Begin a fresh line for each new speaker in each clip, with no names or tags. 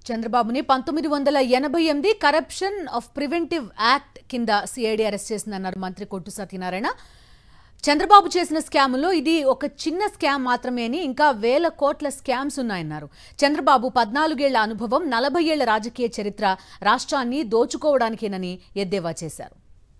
చంద్రబాబుని పంతొమ్మిది వందల ఎనభై ఎనిమిది కరప్షన్ ఆఫ్ ప్రివెంటివ్ యాక్ట్ కింద సిఐడి అరెస్ట్ చేసిందన్నారు మంత్రి కొట్టు సత్యనారాయణ చంద్రబాబు చేసిన స్కాములో ఇది ఒక చిన్న స్కామ్ మాత్రమే అని ఇంకా వేల కోట్ల స్కామ్స్ ఉన్నాయన్నారు చంద్రబాబు పద్నాలుగేళ్ల అనుభవం నలభై ఏళ్ల రాజకీయ చరిత్ర రాష్ట్రాన్ని దోచుకోవడానికేనని ఎద్దేవా చేశారు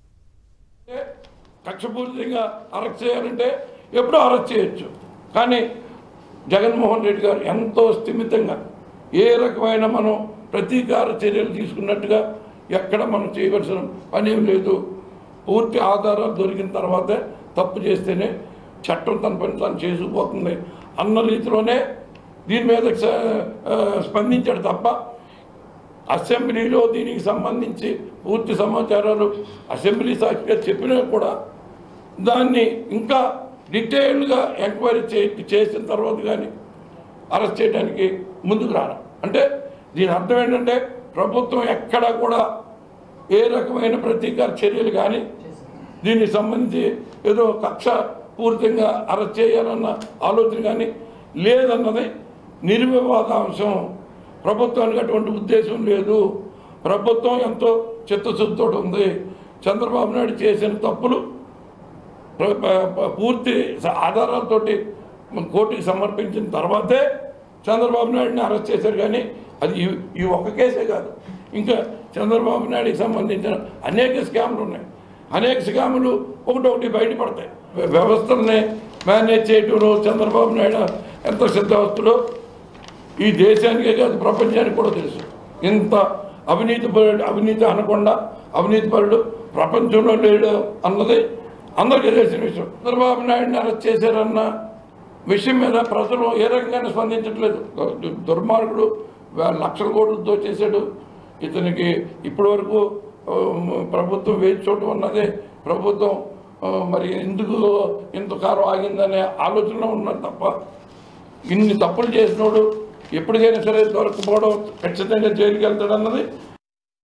కక్షపూరితంగా అరెస్ట్ చేయాలంటే ఎప్పుడూ అరెస్ట్ చేయొచ్చు కానీ జగన్మోహన్ రెడ్డి గారు ఎంతో స్థిమితంగా ఏ రకమైన మనం ప్రతీకార చర్యలు తీసుకున్నట్టుగా ఎక్కడ మనం చేయవలసిన పని ఏం లేదు పూర్తి ఆధారాలు దొరికిన తర్వాతే తప్పు చేస్తేనే చట్టం తన పని తను చేసుకుపోతుంది అన్న రీతిలోనే దీని మీద స- ఆ, స్పందించాడు తప్ప అసెంబ్లీలో దీనికి సంబంధించి పూర్తి సమాచారాలు అసెంబ్లీ సాక్షిగా చెప్పినా కూడా దాన్ని ఇంకా డీటెయిల్డ్గా ఎంక్వైరీ చే చేసిన తర్వాత కానీ అరెస్ట్ చేయడానికి ముందుకు రావడం అంటే దీని అర్థం ఏంటంటే ప్రభుత్వం ఎక్కడా కూడా ఏ రకమైన ప్రతీకార చర్యలు కానీ దీనికి సంబంధించి ఏదో కక్ష పూర్తిగా అరెస్ట్ చేయాలన్న ఆలోచన కానీ లేదన్నది నిర్వివాదాంశం ప్రభుత్వానికి అటువంటి ఉద్దేశం లేదు ప్రభుత్వం ఎంతో చిత్తశుద్ధితో ఉంది చంద్రబాబు నాయుడు చేసిన తప్పులు ప్ర- ప- ప- పూర్తి స- ఆధారాలతోటి మన కోర్టుకి సమర్పించిన తర్వాతే చంద్రబాబు నాయుడిని అరెస్ట్ చేశారు కానీ అది ఈ- ఈ ఒక్క కేసే కాదు ఇంకా చంద్రబాబు నాయుడికి సంబంధించిన అనేక స్కాములు ఉన్నాయి అనేక స్కాములు ఒకటొకటి బయటపడతాయి వ్య- వ్యవస్థల్ని మేనేజ్ చేయటంలో చంద్రబాబు నాయుడు ఎంత సిద్ధవస్తుడో ఈ దేశానికే కాదు ప్రపంచానికి కూడా తెలుసు ఇంత అవినీతి పరుడు అవినీతి అనకుండా అవినీతి పరుడు ప్రపంచంలో లేడు అన్నది అందరికీ తెలిసిన విషయం చంద్రబాబు నాయుడిని అరెస్ట్ చేశారన్న విషయం మీద ప్రజలు ఏ రకంగానే స్పందించట్లేదు దు- దుర్మార్గుడు వే- లక్షల కోట్లతో చేశాడు ఇతనికి ఇప్పటివరకు ఆ, ప్రభుత్వం వేచి చూడటం అన్నది ప్రభుత్వం ఆ, మరి ఎందుకు ఇంతకాలం ఆగిందనే ఆలోచనలో ఉన్నారు తప్ప ఇన్ని తప్పులు చేసినోడు ఎప్పటికైనా సరే దొరకపోవడం ఖచ్చితంగా జైలుకి వెళ్తాడు అన్నది